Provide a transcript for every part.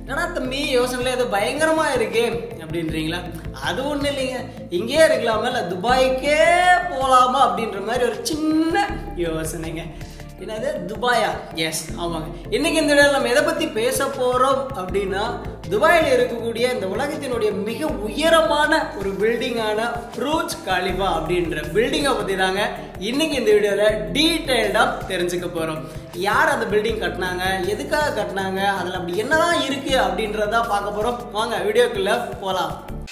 என்னடா தம்பி யோசனைல ஏதோ பயங்கரமா இருக்கு அப்படின்றீங்களா அது ஒண்ணும் இல்லைங்க இங்கேயே இருக்கலாமா இல்ல துபாய்க்கே போலாமா அப்படின்ற மாதிரி ஒரு சின்ன யோசனைங்க என்னது துபாயா எஸ் ஆமாங்க இன்னைக்கு இந்த வீடியோவில் நம்ம எதை பத்தி பேச போறோம் அப்படின்னா துபாயில் இருக்கக்கூடிய இந்த உலகத்தினுடைய மிக உயரமான ஒரு பில்டிங்கான ப்ரூச் காலிஃபா அப்படின்ற பில்டிங்கை பத்தி தாங்க இன்னைக்கு இந்த வீடியோவில் டீட்டெயில்டாக தெரிஞ்சுக்க போறோம் யார் அந்த பில்டிங் கட்டினாங்க எதுக்காக கட்டினாங்க அதில் அப்படி என்னதான் இருக்கு அப்படின்றத பார்க்க போறோம் வாங்க வீடியோக்குள்ள போலாம்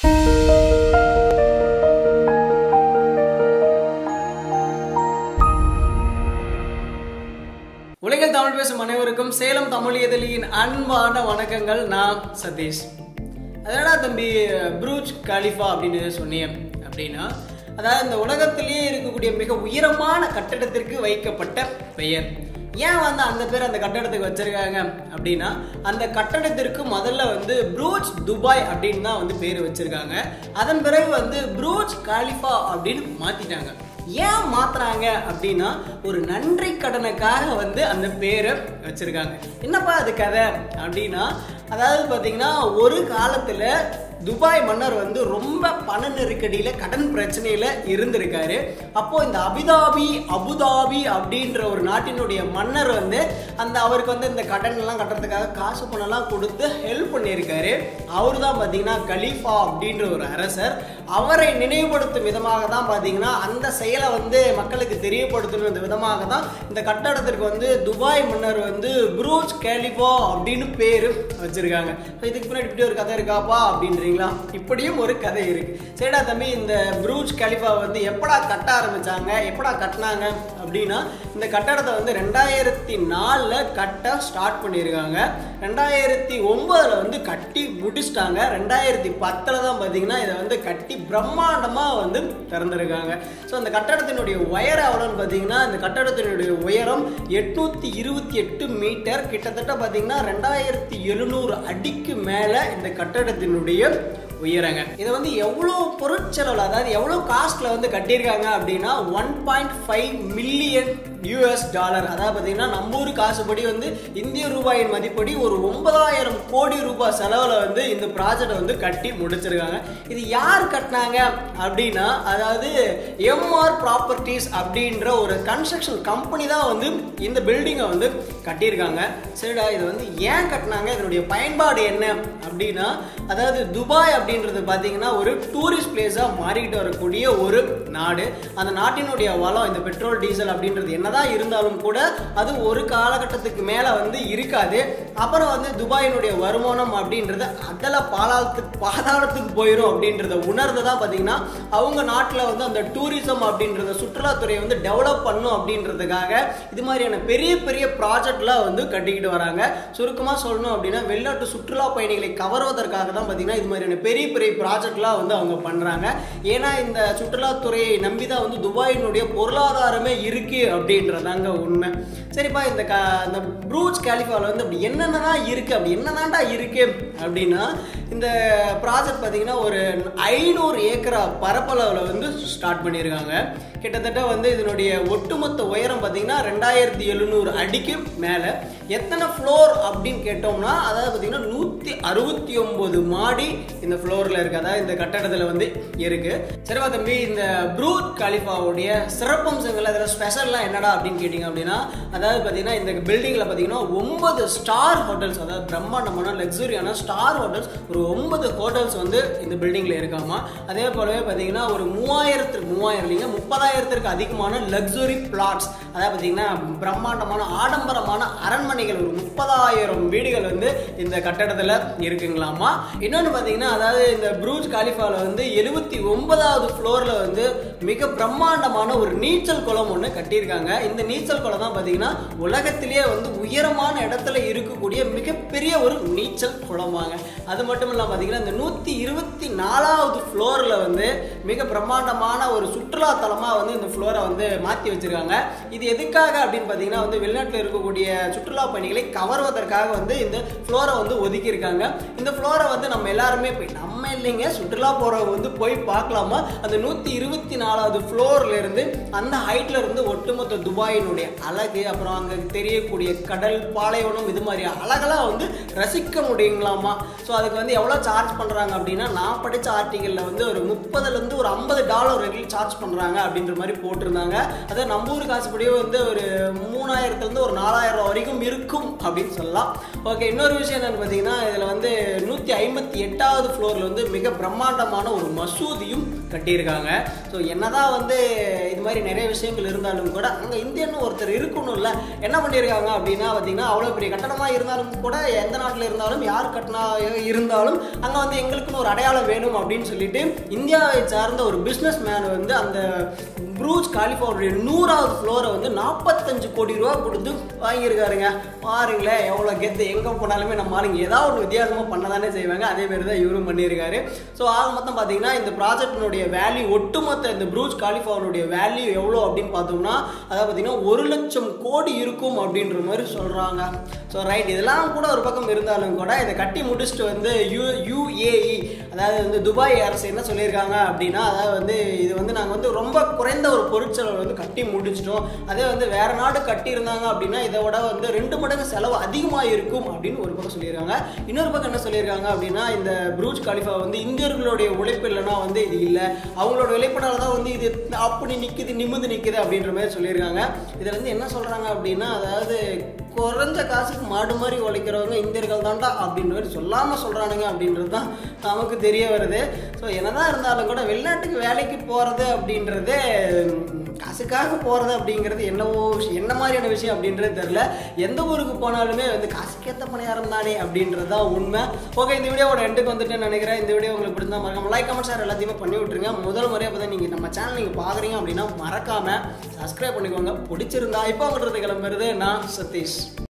உலகில் தமிழ் பேசும் அனைவருக்கும் சேலம் தமிழ் எதிரியின் அன்பான வணக்கங்கள் நான் சதீஷ் அதனடா தம்பி ப்ரூச் காலிஃபா அப்படின்னு சொன்னீங்க அப்படின்னா அதாவது இந்த உலகத்திலேயே இருக்கக்கூடிய மிக உயரமான கட்டடத்திற்கு வைக்கப்பட்ட பெயர் ஏன் வந்து அந்த பேர் அந்த கட்டடத்துக்கு வச்சிருக்காங்க அப்படின்னா அந்த கட்டடத்திற்கு முதல்ல வந்து ப்ரூச் துபாய் அப்படின்னு தான் வந்து பேர் வச்சிருக்காங்க அதன் பிறகு வந்து ப்ரூச் காலிஃபா அப்படின்னு மாத்திட்டாங்க ஏன் மாத்துறாங்க அப்படின்னா ஒரு நன்றி கடனுக்காக வந்து அந்த பேரை வச்சிருக்காங்க என்னப்பா அது கதை அப்படின்னா அதாவது பார்த்தீங்கன்னா ஒரு காலத்தில் துபாய் மன்னர் வந்து ரொம்ப பண நெருக்கடியில கடன் பிரச்சனையில இருந்திருக்காரு அப்போ இந்த அபிதாபி அபுதாபி அப்படின்ற ஒரு நாட்டினுடைய மன்னர் வந்து அந்த அவருக்கு வந்து இந்த கடன் எல்லாம் கட்டுறதுக்காக காசு பணம்லாம் கொடுத்து ஹெல்ப் பண்ணியிருக்காரு அவர் தான் பார்த்தீங்கன்னா கலீஃபா அப்படின்ற ஒரு அரசர் அவரை நினைவுபடுத்தும் விதமாக தான் பார்த்தீங்கன்னா அந்த செயலை வந்து மக்களுக்கு தெரியப்படுத்தணும் விதமாக தான் இந்த கட்டடத்திற்கு வந்து துபாய் மன்னர் வந்து ப்ரூச் கேலிஃபா அப்படின்னு பேர் வச்சிருக்காங்க இதுக்கு பின்னாடி இப்படி ஒரு கதை இருக்காப்பா அப்படின்றீங்களா இப்படியும் ஒரு கதை இருக்கு சரிடா தம்பி இந்த ப்ரூச் கலிஃபா வந்து எப்படா கட்ட ஆரம்பிச்சாங்க எப்படா கட்டினாங்க அப்படின்னா இந்த கட்டடத்தை வந்து ரெண்டாயிரத்தி நாலில் கட்ட ஸ்டார்ட் பண்ணியிருக்காங்க ரெண்டாயிரத்தி ஒன்பதுல வந்து கட்டி முடிச்சிட்டாங்க ரெண்டாயிரத்தி பத்தில் தான் பார்த்தீங்கன்னா இதை வந்து கட்டி பிரம்மாண்டமாக வந்து திறந்திருக்காங்க ஸோ அந்த கட்டடத்தினுடைய உயரம் எவ்வளோன்னு பார்த்தீங்கன்னா இந்த கட்டடத்தினுடைய உயரம் எட்நூற்றி இருபத்தி எட்டு மீட்டர் கிட்டத்தட்ட பார்த்தீங்கன்னா ரெண்டாயிரத்தி எழுநூறு அடிக்கு மேலே இந்த கட்டடத்தினுடைய உயரங்க இதை வந்து எவ்வளோ பொருட்செலவில் அதாவது எவ்வளோ காஸ்ட்ல வந்து கட்டியிருக்காங்க அப்படின்னா one point five million US dollar அதாவது பார்த்தீங்கன்னா நம்ம ஊர் காசுபடி வந்து இந்திய ரூபாயின் மதிப்படி ஒரு ஒன்பதாயிரம் கோடி ரூபாய் செலவில் வந்து இந்த ப்ராஜெக்டை வந்து கட்டி முடிச்சிருக்காங்க இது யார் கட்டினாங்க அப்படின்னா அதாவது எம்ஆர் ப்ராப்பர்ட்டிஸ் அப்படின்ற ஒரு கன்ஸ்ட்ரக்ஷன் கம்பெனி தான் வந்து இந்த பில்டிங்கை வந்து கட்டியிருக்காங்க சரிடா இது வந்து ஏன் கட்டினாங்க இதனுடைய பயன்பாடு என்ன அப்படின்னா அதாவது துபாய் அப்படின்றது பார்த்தீங்கன்னா ஒரு டூரிஸ்ட் பிளேஸாக மாறிக்கிட்டு வரக்கூடிய ஒரு நாடு அந்த நாட்டினுடைய வளம் இந்த பெட்ரோல் டீசல் அப்படின்றது என்னதான் இருந்தாலும் கூட அது ஒரு காலகட்டத்துக்கு மேலே வந்து இருக்காது அப்புறம் வந்து துபாயினுடைய வருமானம் அப்படின்றது அதில் பாலாளத்துக்கு பாதாளத்துக்கு போயிடும் அப்படின்றத உணர்ந்து தான் பார்த்தீங்கன்னா அவங்க நாட்டில் வந்து அந்த டூரிசம் அப்படின்றத சுற்றுலாத்துறையை வந்து டெவலப் பண்ணும் அப்படின்றதுக்காக இது மாதிரியான பெரிய பெரிய ப்ராஜெக்ட்லாம் வந்து கட்டிக்கிட்டு வராங்க சுருக்கமாக சொல்லணும் அப்படின்னா வெளிநாட்டு சுற்றுலா பயணிகளை கவர்வதற்காக தான் பார்த்தீங்கன்னா இது மாதிரியான பெரிய பெரிய ப்ராஜெக்ட்லாம் வந்து அவங்க பண்ணுறாங்க ஏன்னா இந்த சுற்றுலாத்துறையை நம்பி தான் வந்து துபாயினுடைய பொருளாதாரமே இருக்கு அப்படின்றதாங்க உண்மை சரிப்பா இந்த க இந்த ப்ரூச் கேலிஃபாவில் வந்து அப்படி என்னென்னதான் இருக்கு அப்படி என்னதான்டா இருக்கு அப்படின்னா இந்த ப்ராஜெக்ட் பார்த்தீங்கன்னா ஒரு ஐநூறு ஏக்கரா பரப்பளவில் வந்து ஸ்டார்ட் பண்ணியிருக்காங்க கிட்டத்தட்ட வந்து இதனுடைய ஒட்டுமொத்த உயரம் பார்த்தீங்கன்னா ரெண்டாயிரத்தி எழுநூறு அடிக்கு மேலே எத்தனை ஃப்ளோர் அப்படின்னு கேட்டோம்னா அதாவது பார்த்தீங்கன்னா நூற்றி அறுபத்தி ஒம்பது மாடி இந்த ஃப்ளோரில் இருக்குது அதாவது இந்த கட்டடத்தில் வந்து இருக்குது சரிவா தம்பி இந்த ப்ரூத் காலிஃபாவுடைய சிறப்பம்சங்கள் அதில் ஸ்பெஷல்லாம் என்னடா அப்படின்னு கேட்டிங்க அப்படின்னா அதாவது பார்த்தீங்கன்னா இந்த பில்டிங்கில் பார்த்தீங்கன்னா ஒன்பது ஸ்டார் ஹோட்டல்ஸ் அதாவது பிரம்மாண்டமான லக்ஸுரியான ஸ்டார் ஹோட்டல்ஸ் ஒரு ஒன்பது ஹோட்டல்ஸ் வந்து இந்த பில்டிங்கில் இருக்காமா அதே போலவே பார்த்தீங்கன்னா ஒரு மூவாயிரத்துக்கு மூவாயிரம் இல்லைங்க முப்பதாயிரத்திற்கு அதிகமான லக்ஸுரி பிளாட்ஸ் அதாவது பார்த்தீங்கன்னா பிரம்மாண்டமான ஆடம்பரமான அரண்மனைகள் ஒரு முப்பதாயிரம் வீடுகள் வந்து இந்த கட்டடத்தில் இருக்குங்களாமா இன்னொன்று பார்த்தீங்கன்னா அதாவது இந்த ப்ரூஜ் காலிஃபாவில் வந்து எழுபத்தி ஒன்பதாவது ஃப்ளோரில் வந்து மிக பிரம்மாண்டமான ஒரு நீச்சல் குளம் ஒன்று கட்டியிருக்காங்க இந்த நீச்சல் குளம் தான் பார்த்தீங்கன்னா உலகத்திலேயே வந்து உயரமான இடத்துல இருக்கக்கூடிய மிகப்பெரிய ஒரு நீச்சல் குளமாங்க அது மட்டும் மட்டும் இல்லாமல் பார்த்தீங்கன்னா இந்த நூற்றி இருபத்தி நாலாவது ஃப்ளோரில் வந்து மிக பிரம்மாண்டமான ஒரு சுற்றுலா தலமாக வந்து இந்த ஃப்ளோரை வந்து மாற்றி வச்சிருக்காங்க இது எதுக்காக அப்படின்னு பார்த்தீங்கன்னா வந்து வெளிநாட்டில் இருக்கக்கூடிய சுற்றுலா பயணிகளை கவர்வதற்காக வந்து இந்த ஃப்ளோரை வந்து ஒதுக்கியிருக்காங்க இந்த ஃப்ளோரை வந்து நம்ம எல்லாருமே போய் நம்ம இல்லைங்க சுற்றுலா போகிறவங்க வந்து போய் பார்க்கலாமா அந்த நூற்றி இருபத்தி நாலாவது ஃப்ளோர்ல இருந்து அந்த ஹைட்ல இருந்து ஒட்டுமொத்த துபாயினுடைய அழகு அப்புறம் அங்கே தெரியக்கூடிய கடல் பாலைவனம் இது மாதிரி அழகெல்லாம் வந்து ரசிக்க முடியுங்களாமா ஸோ அதுக்கு வந்து எவ்வளோ சார்ஜ் பண்ணுறாங்க அப்படின்னா நான் படித்த ஆர்டிக்கலில் வந்து ஒரு முப்பதுலேருந்து ஒரு ஐம்பது டாலர் வரைக்கும் சார்ஜ் பண்ணுறாங்க அப்படின்ற மாதிரி போட்டிருந்தாங்க அதாவது நம்ம ஊர் காசுபடியே வந்து ஒரு மூணாயிரத்துலேருந்து ஒரு நாலாயிரம் ரூபா வரைக்கும் இருக்கும் அப்படின்னு சொல்லலாம் ஓகே இன்னொரு விஷயம் என்னன்னு பார்த்தீங்கன்னா இதில் வந்து நூற்றி ஐம்பத்தி எட்டாவது ஃப்ளோரில் வந்து மிக பிரம்மாண்டமான ஒரு மசூதியும் கட்டியிருக்காங்க ஸோ என்னதான் வந்து இது மாதிரி நிறைய விஷயங்கள் இருந்தாலும் கூட அங்கே இந்தியன்னு ஒருத்தர் இருக்கணும்ல என்ன பண்ணியிருக்காங்க அப்படின்னா பார்த்தீங்கன்னா அவ்வளோ பெரிய கட்டணமாக இருந்தாலும் கூட எந்த நாட்டில் இருந்தாலும் யார் கட்டினா இருந்தாலும் அங்கே வந்து எங்களுக்குன்னு ஒரு அடையாளம் வேணும் அப்படின்னு சொல்லிட்டு இந்தியாவை சார்ந்த ஒரு பிஸ்னஸ் மேன் வந்து அந்த ப்ரூஜ் காலிஃபாவுடைய நூறாவது ஃப்ளோரை வந்து நாற்பத்தஞ்சு கோடி ரூபா கொடுத்து வாங்கியிருக்காருங்க பாருங்களேன் எவ்வளோ கெத்து எங்கே போனாலுமே நம்ம ஆளுங்க ஏதாவது ஒரு வித்தியாசமாக பண்ண தானே செய்வாங்க அதே மாதிரி தான் இவரும் பண்ணியிருக்காரு ஸோ ஆக மொத்தம் பார்த்தீங்கன்னா இந்த ப்ராஜெக்டினுடைய வேல்யூ ஒட்டுமொத்த இந்த ப்ரூஜ் காலிஃபாவுடைய வேல்யூ எவ்வளோ அப்படின்னு பார்த்தோம்னா அதாவது பார்த்தீங்கன்னா ஒரு லட்சம் கோடி இருக்கும் அப்படின்ற மாதிரி சொல்கிறாங்க ஸோ ரைட் இதெல்லாம் கூட ஒரு பக்கம் இருந்தாலும் கூட இதை கட்டி முடிச்சுட்டு வந்து யூ யூஏஇ அதாவது வந்து துபாய் அரசு என்ன சொல்லியிருக்காங்க அப்படின்னா அதாவது வந்து இது வந்து நாங்கள் வந்து ரொம்ப குறைந்த ஒரு பொருட்செலவு வந்து கட்டி முடிச்சிட்டோம் அதே வந்து வேற நாடு கட்டியிருந்தாங்க அப்படின்னா இதை விட வந்து ரெண்டு மடங்கு செலவு அதிகமாக இருக்கும் அப்படின்னு ஒரு பக்கம் சொல்லியிருக்காங்க இன்னொரு பக்கம் என்ன சொல்லியிருக்காங்க அப்படின்னா இந்த ப்ரூஜ் காலிஃபா வந்து இந்தியர்களுடைய உழைப்பு இல்லைன்னா வந்து இது இல்லை அவங்களோட உழைப்பினால தான் வந்து இது அப்படி நிற்குது நிமிந்து நிற்குது அப்படின்ற மாதிரி சொல்லியிருக்காங்க இதில் வந்து என்ன சொல்கிறாங்க அப்படின்னா அதாவது குறைஞ்ச காசுக்கு மாடு மாதிரி உழைக்கிறவங்க இந்தியர்கள் தான்டா அப்படின்ற மாதிரி சொல்லாமல் சொல்கிறானுங்க அப்படின்றது தான் நமக்கு தெரிய வருது ஸோ என்னதான் இருந்தாலும் கூட வெளிநாட்டுக்கு வேலைக்கு போகிறது அப்படின்றது காசுக்காக போகிறது அப்படிங்கிறது என்னவோ விஷயம் என்ன மாதிரியான விஷயம் அப்படின்றது தெரில எந்த ஊருக்கு போனாலுமே வந்து காசுக்கேற்ற பணியாரம் தானே அப்படின்றது தான் உண்மை ஓகே இந்த வீடியோவோட எண்டுக்கு வந்துட்டு நினைக்கிறேன் இந்த வீடியோ உங்களுக்கு பிடிச்சா மறக்காம லைக் கமெண்ட் ஷேர் எல்லாத்தையுமே பண்ணி விட்டுருங்க முதல் முறையாக பார்த்தா நீங்கள் நம்ம சேனல் நீங்கள் பார்க்குறீங்க அப்படின்னா மறக்காமல் சப்ஸ்கிரைப் பண்ணிக்கோங்க பிடிச்சிருந்தா இப்போ உங்கள்கிட்ட கிளம்புறது நான் சதீஷ்